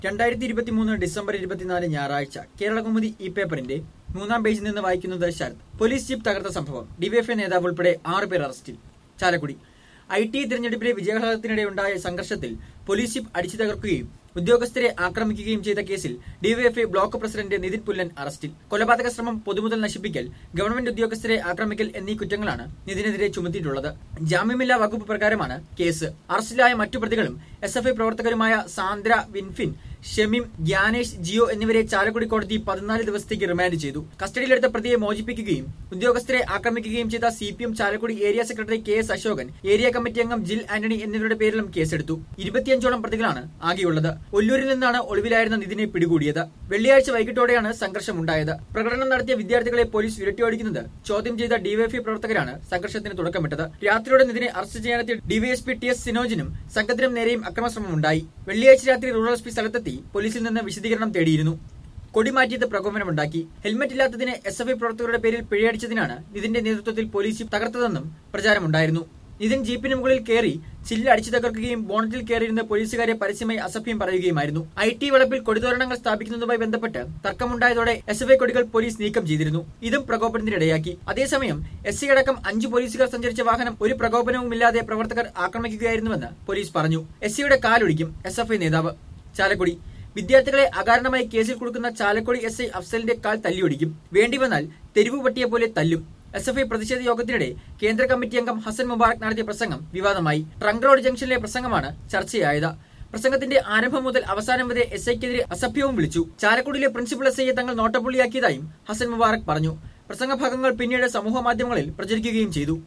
രണ്ടായിരത്തി ഇരുപത്തി മൂന്ന് ഡിസംബർ ഇരുപത്തിനാല് ഞായറാഴ്ച കേരളകൗമുദി ഈ പേപ്പറിന്റെ മൂന്നാം പേജിൽ നിന്ന് വായിക്കുന്നത് ശരത് പോലീസ് ജീപ്പ് തകർത്ത സംഭവം ഡിവൈഎഫ്ഐ നേതാവ് ഉൾപ്പെടെ ആറ് പേർ അറസ്റ്റിൽ ചാലക്കുടി ഐ ടി തിരഞ്ഞെടുപ്പിലെ വിജയാഹ്ലാദത്തിനിടെ ഉണ്ടായ സംഘർഷത്തിൽ പോലീസ് ജീപ്പ് അടിച്ചു തകർക്കുകയും ഉദ്യോഗസ്ഥരെ ആക്രമിക്കുകയും ചെയ്ത കേസിൽ DYFI block president Nithin Pullan അറസ്റ്റിൽ കൊലപാതക ശ്രമം പൊതുമുതൽ നശിപ്പിക്കൽ ഗവൺമെന്റ് ഉദ്യോഗസ്ഥരെ ആക്രമിക്കൽ എന്നീ കുറ്റങ്ങളാണ് നിതിനെതിരെ ചുമത്തിയിട്ടുള്ളത് ജാമ്യമില്ലാ വകുപ്പ് പ്രകാരമാണ് കേസ് അറസ്റ്റിലായ മറ്റു പ്രതികളും എസ് എഫ് ഐ പ്രവർത്തകരുമായ സാന്ദ്ര വിൻഫിൻ ഷെമിം ഗ്യാനേഷ് ജിയോ എന്നിവരെ ചാലക്കുടി കോടതി പതിനാല് ദിവസത്തേക്ക് റിമാൻഡ് ചെയ്തു കസ്റ്റഡിയിലെടുത്ത പ്രതിയെ മോചിപ്പിക്കുകയും ഉദ്യോഗസ്ഥരെ ആക്രമിക്കുകയും ചെയ്ത C P M Chalakudy area secretary K S Asokan area committee അംഗം ജിൽ ആന്റണി എന്നിവരുടെ പേരിലും കേസെടുത്തു ഇരുപത്തിയഞ്ചോളം പ്രതികളാണ് ആകെയുള്ളത് ഒല്ലൂരിൽ നിന്നാണ് ഒളിവിലായിരുന്ന നിതിനെ പിടികൂടിയത് വെള്ളിയാഴ്ച വൈകിട്ടോടെയാണ് സംഘർഷമുണ്ടായത് പ്രകടനം നടത്തിയ വിദ്യാർത്ഥികളെ പോലീസ് വിരട്ടിയോടിക്കുന്നത് ചോദ്യം ചെയ്ത ഡിവൈഎഫ്ഐ പ്രവർത്തകരാണ് സംഘർഷത്തിന് തുടക്കമിട്ടത് രാത്രിയോടെ നിതിനെ അറസ്റ്റ് ചെയ്യാനെത്തിയ ഡിവൈഎസ്പി ടി എസ് സിനോജിനും സംഘത്തിനും നേരെയും അക്രമശ്രമമുണ്ടായി വെള്ളിയാഴ്ച രാത്രി റൂറൽ എസ് പി സ്ഥലത്തെത്തി പോലീസിൽ നിന്ന് വിശദീകരണം തേടിയിരുന്നു കൊടി മാറ്റിയത് പ്രകോപനമുണ്ടാക്കി ഹെൽമറ്റ് ഇല്ലാത്തതിന് എസ് എഫ് ഐ പ്രവർത്തകരുടെ പേരിൽ പിഴയടിച്ചതിനാണ് ഇതിന്റെ നേതൃത്വത്തിൽ പോലീസ് ജീപ്പ് തകർത്തതെന്നും പ്രചാരമുണ്ടായിരുന്നു നിതിൻ ജീപ്പിന് മുകളിൽ കയറി ചില്ല് അടിച്ചു തകർക്കുകയും ബോണറ്റിൽ കയറിയിരുന്ന പോലീസുകാരെ പരസ്യമായി അസഭ്യം പറയുകയുമായിരുന്നു ഐ ടി വളപ്പിൽ കൊടിതോരണങ്ങൾ സ്ഥാപിക്കുന്നതുമായി ബന്ധപ്പെട്ട് തർക്കമുണ്ടായതോടെ എസ് എഫ് ഐ കൊടികൾ പോലീസ് നീക്കം ചെയ്തിരുന്നു ഇതും പ്രകോപനത്തിനിടയാക്കി അതേസമയം എസ് സി അടക്കം അഞ്ചു പോലീസുകാർ സഞ്ചരിച്ച വാഹനം ഒരു പ്രകോപനവുമില്ലാതെ പ്രവർത്തകർ ആക്രമിക്കുകയായിരുന്നുവെന്ന് പോലീസ് പറഞ്ഞു എസ് സിയുടെ കാലൊടിക്കും എസ് എഫ് ഐ നേതാവ് ചാലക്കുടി വിദ്യാർത്ഥികളെ അകാരണമായി കേസിൽ കൊടുക്കുന്ന ചാലക്കുടി എസ് ഐ അഫ്സലിന്റെ കാൽ തല്ലിയൊടിക്കും വേണ്ടിവന്നാൽ തെരുവ് പട്ടിയെ പോലെ തല്ലും എസ് എഫ് ഐ പ്രതിഷേധ യോഗത്തിനിടെ കേന്ദ്ര കമ്മിറ്റി അംഗം ഹസൻ മുബാറക് നടത്തിയ പ്രസംഗം വിവാദമായി ട്രങ്ക് റോഡ് ജംഗ്ഷനിലെ പ്രസംഗമാണ് ചർച്ചയായത് പ്രസംഗത്തിന്റെ ആരംഭം മുതൽ അവസാനം വരെ എസ് ഐക്കെതിരെ അസഭ്യവും വിളിച്ചു ചാലക്കുടിയിലെ പ്രിൻസിപ്പൽ എസ് ഐയെ തങ്ങൾ നോട്ടപ്പുള്ളിയാക്കിയതായും ഹസൻ മുബാറക് പറഞ്ഞു പ്രസംഗഭാഗങ്ങൾ പിന്നീട് സമൂഹ മാധ്യമങ്ങളിൽ പ്രചരിക്കുകയും ചെയ്തു